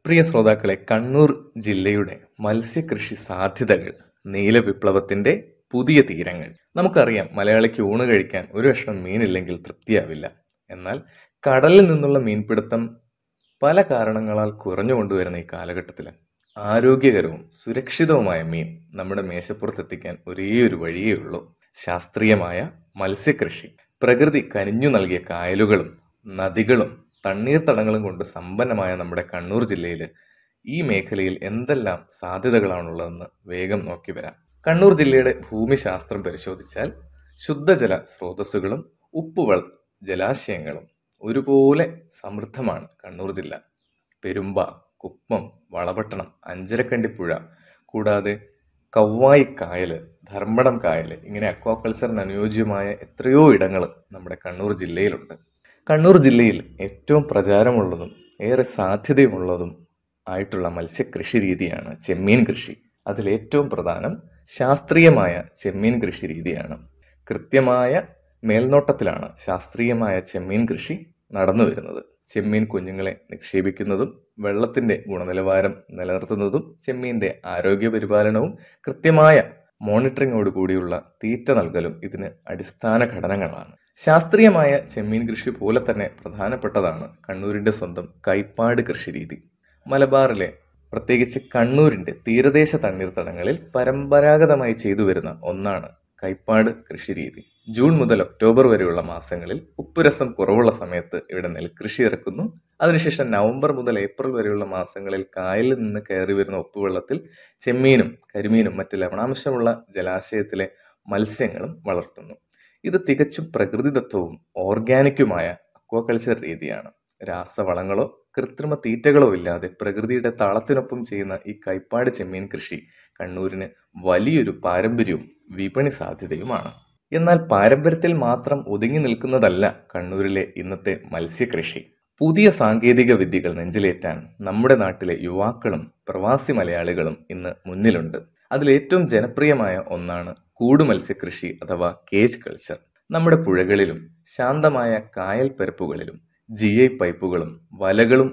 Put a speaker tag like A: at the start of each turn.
A: പ്രിയ ശ്രോതാക്കളെ കണ്ണൂർ ജില്ലയുടെ മത്സ്യകൃഷി സാധ്യതകൾ നീല വിപ്ലവത്തിന്റെ പുതിയ തീരങ്ങൾ നമുക്കറിയാം മലയാളിക്ക് ഊണ് കഴിക്കാൻ ഒരു കഷ്ണം മീനില്ലെങ്കിൽ തൃപ്തിയാവില്ല എന്നാൽ കടലിൽ നിന്നുള്ള മീൻപിടുത്തം പല കാരണങ്ങളാൽ കുറഞ്ഞു കൊണ്ടുവരുന്ന ഈ കാലഘട്ടത്തിൽ ആരോഗ്യകരവും സുരക്ഷിതവുമായ മീൻ നമ്മുടെ മേശപ്പുറത്തെത്തിക്കാൻ ഒരേ ഒരു വഴിയേ ഉള്ളൂ ശാസ്ത്രീയമായ മത്സ്യകൃഷി പ്രകൃതി കനിഞ്ഞു നൽകിയ കായലുകളും നദികളും തണ്ണീർത്തടങ്ങളും കൊണ്ട് സമ്പന്നമായ നമ്മുടെ കണ്ണൂർ ജില്ലയിൽ ഈ മേഖലയിൽ എന്തെല്ലാം സാധ്യതകളാണുള്ളതെന്ന് വേഗം നോക്കി വരാം കണ്ണൂർ ജില്ലയുടെ ഭൂമിശാസ്ത്രം പരിശോധിച്ചാൽ ശുദ്ധജല സ്രോതസ്സുകളും ഉപ്പുവെൾ ജലാശയങ്ങളും ഒരുപോലെ സമൃദ്ധമാണ് കണ്ണൂർ ജില്ല പെരുമ്പ കുപ്പം വളപട്ടണം അഞ്ചരക്കണ്ടി പുഴ കൂടാതെ കവ്വായി കായൽ ധർമ്മടം കായൽ ഇങ്ങനെ അക്വാകൾച്ചറിന് അനുയോജ്യമായ എത്രയോ ഇടങ്ങൾ നമ്മുടെ കണ്ണൂർ ജില്ലയിലുണ്ട് കണ്ണൂർ ജില്ലയിൽ ഏറ്റവും പ്രചാരമുള്ളതും ഏറെ സാധ്യതയുമുള്ളതും ആയിട്ടുള്ള മത്സ്യകൃഷി രീതിയാണ് ചെമ്മീൻ കൃഷി അതിലേറ്റവും പ്രധാനം ശാസ്ത്രീയമായ ചെമ്മീൻ കൃഷി രീതിയാണ് കൃത്യമായ മേൽനോട്ടത്തിലാണ് ശാസ്ത്രീയമായ ചെമ്മീൻ കൃഷി നടന്നു വരുന്നത് ചെമ്മീൻ കുഞ്ഞുങ്ങളെ നിക്ഷേപിക്കുന്നതും വെള്ളത്തിന്റെ ഗുണനിലവാരം നിലനിർത്തുന്നതും ചെമ്മീന്റെ ആരോഗ്യ പരിപാലനവും കൃത്യമായ മോണിറ്ററിങ്ങോട് കൂടിയുള്ള തീറ്റ നൽകലും ഇതിന് അടിസ്ഥാന ഘടനകളാണ് ശാസ്ത്രീയമായ ചെമ്മീൻ കൃഷി പോലെ തന്നെ പ്രധാനപ്പെട്ടതാണ് കണ്ണൂരിന്റെ സ്വന്തം കൈപ്പാട് കൃഷി രീതി മലബാറിലെ പ്രത്യേകിച്ച് കണ്ണൂരിന്റെ തീരദേശ തണ്ണീർത്തടങ്ങളിൽ പരമ്പരാഗതമായി ചെയ്തു വരുന്ന ഒന്നാണ് കൈപ്പാട് കൃഷിരീതി ജൂൺ മുതൽ ഒക്ടോബർ വരെയുള്ള മാസങ്ങളിൽ ഉപ്പുരസം കുറവുള്ള സമയത്ത് ഇവിടെ നെൽകൃഷി ഇറക്കുന്നു അതിനുശേഷം നവംബർ മുതൽ ഏപ്രിൽ വരെയുള്ള മാസങ്ങളിൽ കായലിൽ നിന്ന് കയറി വരുന്ന ഉപ്പുവെള്ളത്തിൽ ചെമ്മീനും കരിമീനും മറ്റ് ലവണാംശമുള്ള ജലാശയത്തിലെ മത്സ്യങ്ങളും വളർത്തുന്നു ഇത് തികച്ചും പ്രകൃതിദത്തവും ഓർഗാനിക്കുമായ അക്വാകൾച്ചർ രീതിയാണ് രാസവളങ്ങളോ കൃത്രിമ തീറ്റകളോ ഇല്ലാതെ പ്രകൃതിയുടെ താളത്തിനൊപ്പം ചെയ്യുന്ന ഈ കൈപ്പാട് ചെമ്മീൻ കൃഷി കണ്ണൂരിന് വലിയൊരു പാരമ്പര്യവും വിപണി സാധ്യതയുമാണ് എന്നാൽ പാരമ്പര്യത്തിൽ മാത്രം ഒതുങ്ങി നിൽക്കുന്നതല്ല കണ്ണൂരിലെ ഇന്നത്തെ മത്സ്യകൃഷി പുതിയ സാങ്കേതിക വിദ്യകൾ നെഞ്ചിലേറ്റാൻ നമ്മുടെ നാട്ടിലെ യുവാക്കളും പ്രവാസി മലയാളികളും ഇന്ന് മുന്നിലുണ്ട് അതിലേറ്റവും ജനപ്രിയമായ ഒന്നാണ് കൂട് മത്സ്യകൃഷി അഥവാ കേജ് കൾച്ചർ നമ്മുടെ പുഴകളിലും ശാന്തമായ കായൽ പരപ്പുകളിലും ജി ഐ പൈപ്പുകളും വലകളും